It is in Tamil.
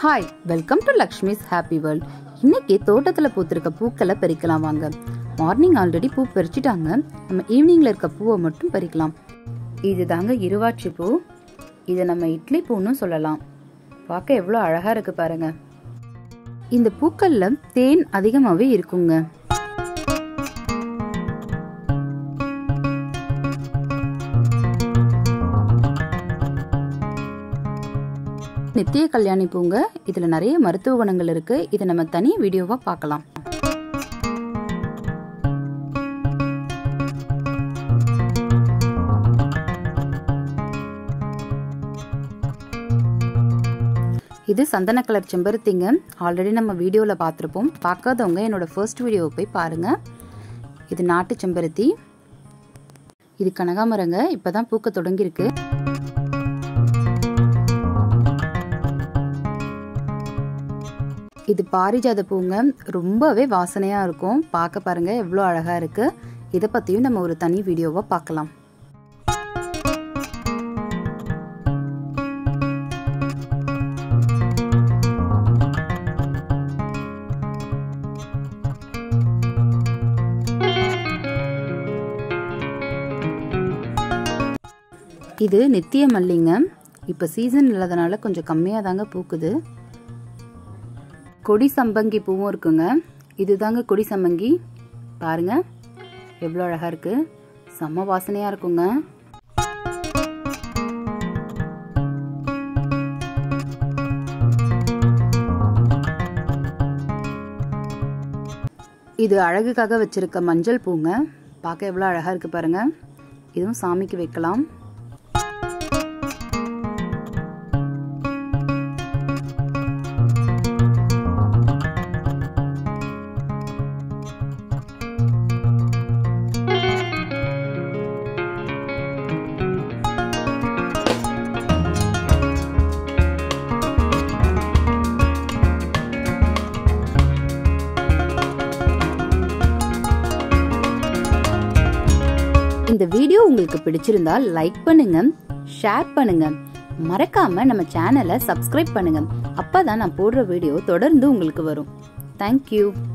hi welcome to Lakshmi's happy world இன்னைக்கு தோட்டத்தில் பூத்திருக்க பூக்களை பறிக்கலாம் வாங்க மார்னிங் ஆல்ரெடி பூ பறிச்சிட்டாங்க நம்ம ஈவினிங்கில் இருக்க பூவை மட்டும் பறிக்கலாம் இது தாங்க இருவாட்சி பூ இதை நம்ம இட்லி பூன்னு சொல்லலாம் பார்க்க எவ்வளோ அழகாக இருக்கு பாருங்க இந்த பூக்களில் தேன் அதிகமாகவே இருக்குங்க நித்திய கல்யாணி பூங்க இதுல நிறைய மருத்துவ குணங்கள் இருக்கு இதை நம்ம தனி வீடியோவா பார்க்கலாம் இது சந்தன கலர் செம்பருத்திங்க ஆல்ரெடி நம்ம வீடியோவில் பார்த்துருப்போம் பார்க்காதவங்க என்னோட ஃபர்ஸ்ட் வீடியோவை போய் பாருங்க இது நாட்டு செம்பருத்தி இது கனகாமரங்க இப்பதான் பூக்க தொடங்கியிருக்கு இது பாரிஜாத பூங்க ரொம்பவே வாசனையாக இருக்கும் பார்க்க பாருங்க எவ்வளோ அழகாக இருக்கு இதை பற்றியும் நம்ம ஒரு தனி வீடியோவை பார்க்கலாம் இது நித்திய மல்லிங்க இப்போ சீசன் இல்லாதனால கொஞ்சம் கம்மியாக தாங்க பூக்குது கொடி சம்பங்கி பூவும் இருக்குங்க இதுதாங்க கொடி சம்பங்கி பாருங்க எவ்வளோ அழகாக இருக்கு செம்ம வாசனையாக இருக்குங்க இது அழகுக்காக வச்சிருக்க மஞ்சள் பூங்க பார்க்க எவ்வளோ அழகாக இருக்கு பாருங்க இதுவும் சாமிக்கு வைக்கலாம் இந்த வீடியோ உங்களுக்கு பிடிச்சிருந்தால் லைக் பண்ணுங்க ஷேர் பண்ணுங்க மறக்காம நம்ம சேனலை சப்ஸ்கிரைப் பண்ணுங்க அப்பதான் நான் போடுற வீடியோ தொடர்ந்து உங்களுக்கு வரும் தேங்க்யூ